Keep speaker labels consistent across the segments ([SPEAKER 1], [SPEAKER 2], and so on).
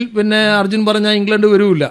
[SPEAKER 1] പിന്നെ അർജുൻ പറഞ്ഞ ഇംഗ്ലണ്ട് വരൂല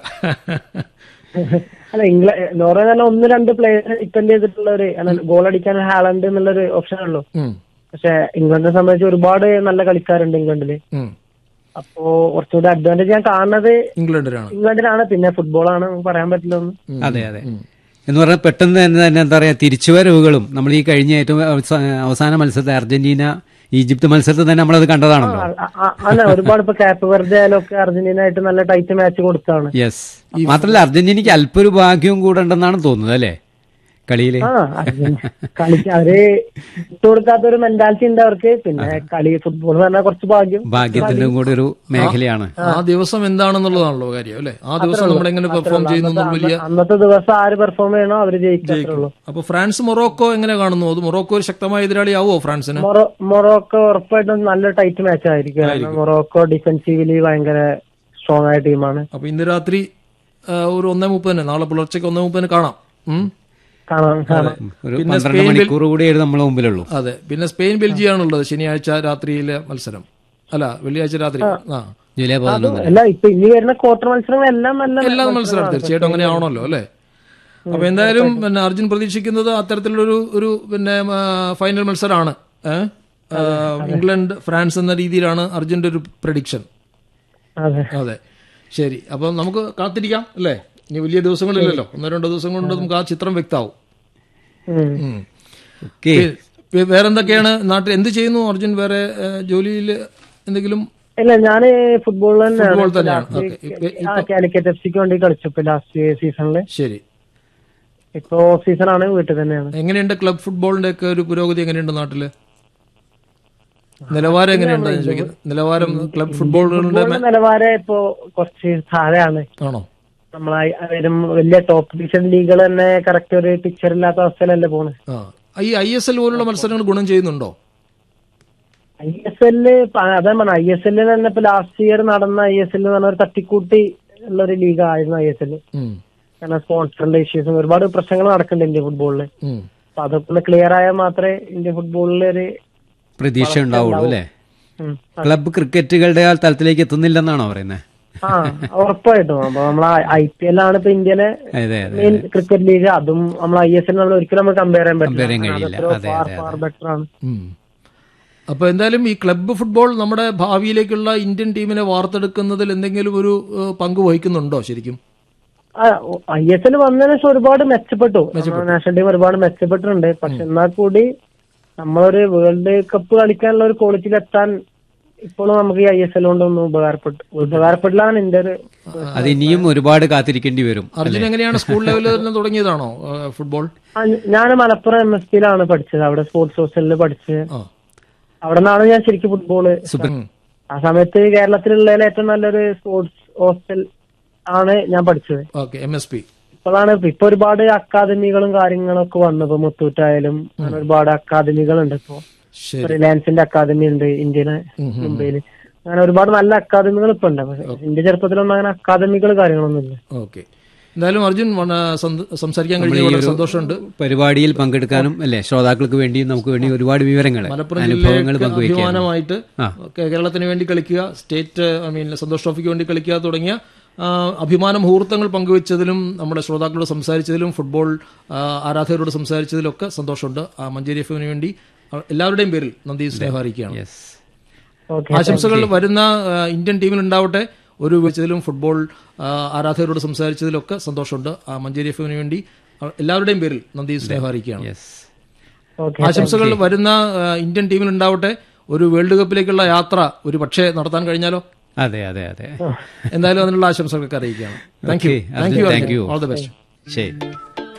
[SPEAKER 2] അല്ല ഇംഗ്ല നോർവേ തന്നെ ഒന്ന് രണ്ട് പ്ലേയേഴ്സ് ഡിപ്പെൻഡ് ചെയ്തിട്ടുള്ള ഒരു ഗോൾ അടിക്കാൻ ഹാലൻഡ് എന്നുള്ളൊരു ഓപ്ഷൻ ഉള്ളൂ
[SPEAKER 1] ഉം,
[SPEAKER 2] പക്ഷെ ഇംഗ്ലണ്ടിനെ സംബന്ധിച്ച് ഒരുപാട് നല്ല കളിക്കാരുണ്ട് ഇംഗ്ലണ്ടില്
[SPEAKER 1] ഉം.
[SPEAKER 2] അപ്പോ കുറച്ചുകൂടി അഡ്വാൻറ്റേജ് ഞാൻ കാണുന്നത്
[SPEAKER 1] ഇംഗ്ലണ്ടിനാണ്
[SPEAKER 2] ഇംഗ്ലണ്ടിലാണ് പിന്നെ ഫുട്ബോളാണ് പറയാൻ പറ്റില്ല ഒന്ന്
[SPEAKER 1] ഉം,
[SPEAKER 3] അതെ അതെ
[SPEAKER 1] ഉം.
[SPEAKER 3] എന്ന് പറഞ്ഞാൽ പെട്ടെന്ന് തന്നെ തന്നെ എന്താ പറയാ തിരിച്ചുവരവുകളും നമ്മൾ ഈ കഴിഞ്ഞ ഏറ്റവും അവസാ- അവസാന മത്സരത്തെ അർജന്റീന ഈജിപ്ത് മത്സരത്തിൽ തന്നെ നമ്മളത് കണ്ടതാണല്ലോ
[SPEAKER 2] അ- അ- അല്ല ഒരുപാട് ഇപ്പൊ കാപ്പ് വെറുതെ ആയാലൊക്കെ അർജന്റീന ആയിട്ട് നല്ല ടൈറ്റ് മാച്ച് കൊടുത്താണ്
[SPEAKER 3] യെസ് മാത്രമല്ല അർജന്റീനയ്ക്ക് അല്പം ഒരു ഭാഗ്യവും കൂടെ ഉണ്ടെന്നാണ് തോന്നുന്നത് അല്ലേ കളിയില്
[SPEAKER 2] ആ അർജന്റീന കളിക്ക് അവര് ഇട്ടുകൊടുക്കാത്ത ഒരു മെന്റാലിറ്റി ഉണ്ട് അവർക്ക് പിന്നെ കളി ഫുട്ബോൾ എന്ന് പറഞ്ഞാൽ കുറച്ച് ഭാഗ്യം
[SPEAKER 3] ഭാഗ്യത്തിന്റെ കൂടെ ഒരു മേഖലയാണ്
[SPEAKER 1] ആ ദിവസം എന്താണെന്നുള്ളതാണല്ലോ കാര്യം അല്ലേ ആ ദിവസം നമ്മൾ എങ്ങനെ പെർഫോം ചെയ്യുന്നു എന്നുള്ള വലിയ
[SPEAKER 2] അന്നത്തെ ദിവസം ആര് പെർഫോം ചെയ്യണോ അവര് ജയിക്കത്രേ ഉള്ളൂ
[SPEAKER 1] അപ്പൊ ഫ്രാൻസ് മൊറോക്കോ എങ്ങനെ കാണുന്നു അത് മൊറോക്കോ ഒരു ശക്തമായ എതിരാളിയാവോ ഫ്രാൻസിന്
[SPEAKER 2] മൊറോ മൊറോക്കോ ഉറപ്പായിട്ടും നല്ല ടൈറ്റ് മാച്ച് ആയിരിക്കും കാരണം മൊറോക്കോ ഡിഫെൻസീവ്ലി ഭയങ്കര സ്ട്രോങ് ആയ ടീമാണ്
[SPEAKER 1] അപ്പൊ ഇന്ന് രാത്രി ആ, ഒരു ഒന്നേ മുപ്പതിന് നാളെ പുലർച്ചയ്ക്ക് ഒന്നേ മുപ്പതിന് കാണാം ഉം.
[SPEAKER 2] കാണാം കാണാം
[SPEAKER 3] ഒരു പന്ത്രണ്ട് മണിക്കൂർ കൂടിയേ നമ്മളെ മുമ്പിലുള്ളൂ
[SPEAKER 1] അതെ പിന്നെ സ്പെയിൻ ബെൽജിയം ആണുള്ളത് ശനിയാഴ്ച രാത്രിയിലെ മത്സരം അല്ല വെള്ളിയാഴ്ച രാത്രി ആ
[SPEAKER 3] ജൂലൈ പതിനൊന്ന്
[SPEAKER 2] അല്ല ഇപ്പൊ ഇനി വരുന്ന ക്വാർട്ടർ മത്സരങ്ങളെല്ലാം നല്ല
[SPEAKER 1] എല്ലാ മത്സരമാണ് തീർച്ചയായിട്ടും അങ്ങനെ ആവണല്ലോ അല്ലേ അപ്പൊ എന്തായാലും പിന്നെ അർജുൻ പ്രതീക്ഷിക്കുന്നത് അത്തരത്തിലൊരു ഒരു പിന്നെ ആ, ഫൈനൽ മത്സരമാണ് ഏ? ആ, ഇംഗ്ലണ്ട് ഫ്രാൻസ് എന്ന രീതിയിലാണ് അർജുന്റെ ഒരു പ്രഡിക്ഷൻ
[SPEAKER 2] അതെ
[SPEAKER 1] അതെ ശരി അപ്പം നമുക്ക് കാത്തിരിക്കാം അല്ലേ ഇനി വലിയ ദിവസങ്ങളില്ലല്ലോ ഒന്നോ രണ്ടോ ദിവസം കൊണ്ട് നമുക്ക് ആ ചിത്രം വ്യക്തമാവും
[SPEAKER 2] ഉം.
[SPEAKER 1] ഉം.
[SPEAKER 3] ഓക്കെ
[SPEAKER 1] പി- വേറെന്തൊക്കെയാണ് നാട്ടിൽ എന്ത് ചെയ്യുന്നു അർജുൻ വേറെ ജോലിയിൽ എന്തെങ്കിലും
[SPEAKER 2] ഇല്ല ഞാന് ഫുട്ബോൾ
[SPEAKER 1] ഫുട്ബോൾ തന്നെയാണ്
[SPEAKER 2] തന്നെയാണ്
[SPEAKER 1] ഓക്കെ
[SPEAKER 2] ആ കാലിക്കറ്റ് എഫ് സിക്ക് വേണ്ടി കളിച്ചു ഇപ്പൊ ലാസ്റ്റ് സീസണില്
[SPEAKER 1] ശരി
[SPEAKER 2] ഇപ്പൊ ഓഫ് സീസൺ ആണ് വീട്ടിൽ തന്നെയാണ്
[SPEAKER 1] എങ്ങനെയുണ്ട് ക്ലബ് ഫുട്ബോളിന്റെ ഒക്കെ ഒരു പുരോഗതി എങ്ങനെയുണ്ട് നാട്ടില് നിലവാരം എങ്ങനെയുണ്ട് ഞാൻ ചോദിക്കുന്നത് നിലവാരം ക്ലബ് ഫുട്ബോളുകളുടെ
[SPEAKER 2] ഫുട്ബോളിന്റെ നിലവാരം ഇപ്പൊ കുറച്ച് താഴെയാണ്
[SPEAKER 1] ആണോ
[SPEAKER 2] നമ്മളെ വരും വലിയ ടോപ്പ് ഡിവിഷൻ ലീഗുകൾ തന്നെ കറക്റ്റ് ഒരു പിക്ചർ ഇല്ലാത്ത അവസ്ഥയിലല്ലേ പോണ്
[SPEAKER 1] ആ ഈ ഐ എസ് എൽ പോലുള്ള മത്സരങ്ങൾ ഗുണം ചെയ്യുന്നുണ്ടോ
[SPEAKER 2] ഐ എസ് എല്ലില് അതാ പറഞ്ഞ ഐ എസ് എല്ലിൽ തന്നെ ഇപ്പൊ ലാസ്റ്റ് ഇയർ നടന്ന ഐ എസ് എല്ലിൽ എന്ന് പറഞ്ഞ ഒരു തട്ടിക്കൂട്ടി ഉള്ള ഒരു ലീഗ് ആയിരുന്നു ഐ എസ് എല്ല്
[SPEAKER 1] ഉം,
[SPEAKER 2] കാരണം സ്പോൺസറിന്റെ ഇഷ്യൂസും ഒരുപാട് പ്രശ്നങ്ങൾ നടക്കുന്നുണ്ട് ഇന്ത്യ ഫുട്ബോളിൽ
[SPEAKER 1] ഉം.
[SPEAKER 2] അപ്പൊ അതൊക്കെ ഒന്ന് ക്ലിയർ ആയാൽ മാത്രമേ ഇന്ത്യ ഫുട്ബോളിൽ ഒരു
[SPEAKER 3] പ്രതീക്ഷ ഉണ്ടാവുള്ളൂ അല്ലേ
[SPEAKER 2] ഉം,
[SPEAKER 3] ക്ലബ്ബ് ക്രിക്കറ്റുകളുടെ ആ തലത്തിലേക്ക് എത്തുന്നില്ലെന്നാണോ പറയുന്നത്
[SPEAKER 2] ആ ഉറപ്പായിട്ടും അപ്പൊ നമ്മൾ ഐ പി എൽ ആണ് ഇപ്പൊ ഇന്ത്യയിലെ
[SPEAKER 3] അതെ അതെ
[SPEAKER 2] മെയിൻ ക്രിക്കറ്റ് ലീഗ് അതും നമ്മൾ ഐ എസ് എൽ നമ്മൾ ഒരിക്കലും നമ്മൾ കമ്പയർ ചെയ്യാൻ
[SPEAKER 3] Compare ചെയ്യാൻ
[SPEAKER 2] പറ്റില്ല
[SPEAKER 3] കഴിയില്ല.
[SPEAKER 2] അതെത്രയോ
[SPEAKER 3] അതെ,
[SPEAKER 2] ഫാർ
[SPEAKER 3] അതെ,
[SPEAKER 2] ഫാർ ബെറ്റർ ആണ്
[SPEAKER 1] ഉം. അപ്പൊ എന്തായാലും ഈ ക്ലബ്ബ് ഫുട്ബോൾ നമ്മുടെ ഭാവിയിലേക്കുള്ള ഇന്ത്യൻ ടീമിനെ വാർത്തെടുക്കുന്നതിൽ എന്തെങ്കിലും ഒരു ഏഹ്, പങ്ക് വഹിക്കുന്നുണ്ടോ ശരിക്കും
[SPEAKER 2] ഐ എസ് എൽ വന്നതിന് ശേഷം ഒരുപാട് മെച്ചപ്പെട്ടു നമ്മുടെ നാഷണൽ ടീം ഒരുപാട് മെച്ചപ്പെട്ടിട്ടുണ്ട് പക്ഷെ എന്നാൽ കൂടി നമ്മളൊരു വേൾഡ് കപ്പ് കളിക്കാനുള്ള ഒരു ക്വാളിറ്റിയിൽ എത്താൻ ഇപ്പോഴും നമുക്ക് ഈ ഐ എസ് എൽ കൊണ്ടൊന്നും ഉപകാരപ്പെട്ടു ഉപകാരപ്പെട്ടില്ലാണ് എന്റെ ഒരു
[SPEAKER 3] അത് ഇനിയും ഒരുപാട് കാത്തിരിക്കേണ്ടി വരും
[SPEAKER 1] അർജുൻ എങ്ങനെയാണ് സ്കൂൾ ലെവലിൽ തന്നെ തുടങ്ങിയതാണോ ഏഹ്, ഫുട്ബോൾ
[SPEAKER 2] ഞാൻ മലപ്പുറം എം എസ് പിയിലാണ് പഠിച്ചത് അവിടെ സ്പോർട്സ് ഹോസ്റ്റലിൽ പഠിച്ചത്
[SPEAKER 1] ആ
[SPEAKER 2] അവിടെ നിന്നാണ് ഞാൻ ശരിക്കും ഫുട്ബോള്
[SPEAKER 1] ഉം.
[SPEAKER 2] ആ സമയത്ത് കേരളത്തിലുള്ളതിൽ ഏറ്റവും നല്ലൊരു സ്പോർട്സ് ഹോസ്റ്റൽ ആണ് ഞാൻ പഠിച്ചത്
[SPEAKER 1] ഓക്കെ എം എസ് പി
[SPEAKER 2] ഇപ്പോഴാണ് ഇപ്പൊ ഒരുപാട് അക്കാദമികളും കാര്യങ്ങളും ഒക്കെ വന്നു ഇപ്പൊ മുത്തൂറ്റായാലും അങ്ങനെ ഒരുപാട് അക്കാദമികളുണ്ട് ഇപ്പൊ
[SPEAKER 1] ശരി
[SPEAKER 2] റിലയൻസിന്റെ അക്കാദമി ഉണ്ട് ഇന്ത്യയിലെ മുംബൈയില് അങ്ങനെ ഒരുപാട് നല്ല അക്കാദമികൾ ഇപ്പൊ ഉണ്ട് പക്ഷെ ഇന്ത്യ ചെറുപ്പത്തിലൊന്നും അങ്ങനെ അക്കാദമികൾ കാര്യങ്ങളൊന്നും ഇല്ല
[SPEAKER 1] ഓക്കെ എന്തായാലും അർജുൻ വന്ന സന്ത- സംസാരിക്കാൻ കഴിഞ്ഞ വളരെ സന്തോഷമുണ്ട്
[SPEAKER 3] പരിപാടിയിൽ പങ്കെടുക്കാനും അല്ലേ ശ്രോതാക്കൾക്ക് വേണ്ടിയും നമുക്ക് വേണ്ടി ഒരുപാട് വിവരങ്ങൾ
[SPEAKER 1] മലപ്പുറം
[SPEAKER 3] അനുഭവങ്ങൾ
[SPEAKER 1] ജില്ലയ്ക്ക്
[SPEAKER 3] പങ്കുവയ്ക്കാൻ
[SPEAKER 1] അഭിമാനമായിട്ട് കേ- കേരളത്തിന് വേണ്ടി കളിക്കുക സ്റ്റേറ്റ് ഐ മീൻ സന്തോഷ് ട്രോഫിക്ക് വേണ്ടി കളിക്കുക തുടങ്ങിയ ആ, അഭിമാന മുഹൂർത്തങ്ങൾ പങ്കുവച്ചതിലും നമ്മുടെ ശ്രോതാക്കളോട് സംസാരിച്ചതിലും ഫുട്ബോൾ ആ, ആരാധകരോട് സംസാരിച്ചതിലൊക്കെ സന്തോഷമുണ്ട് ആ മഞ്ചേരി എഫിന് വേണ്ടി ആ, എല്ലാവരുടെയും പേരിൽ നന്ദി സ്നേഹം അറിയിക്കുകയാണ്
[SPEAKER 3] യെസ്
[SPEAKER 2] ഓക്കെ
[SPEAKER 1] ആശംസകൾ വരുന്ന ആ, ഇന്ത്യൻ ടീമിൽ ഉണ്ടാവട്ടെ ഒരു വെച്ചതിലും ഫുട്ബോൾ ആ, ആരാധകരോട് സംസാരിച്ചതിലൊക്കെ സന്തോഷമുണ്ട് ആ മഞ്ചേരി എഫിന് വേണ്ടി ആ, എല്ലാവരുടെയും പേരിൽ നന്ദി സ്നേഹം അറിയിക്കുകയാണ്
[SPEAKER 3] യെസ്
[SPEAKER 2] ഓക്കെ
[SPEAKER 1] ആശംസകൾ വരുന്ന ആ, ഇന്ത്യൻ ടീമിൽ ഉണ്ടാവട്ടെ ഒരു വേൾഡ് കപ്പിലേക്കുള്ള യാത്ര ഒരു പക്ഷേ നടത്താൻ കഴിഞ്ഞാലോ
[SPEAKER 3] അതെ അതെ അതെ
[SPEAKER 1] എന്തായാലും അതിനുള്ള ആശംസകളൊക്കെ അറിയിക്കുകയാണ് thank you
[SPEAKER 3] Okay,
[SPEAKER 1] thank you
[SPEAKER 3] thank you.
[SPEAKER 1] All the best
[SPEAKER 3] ശരി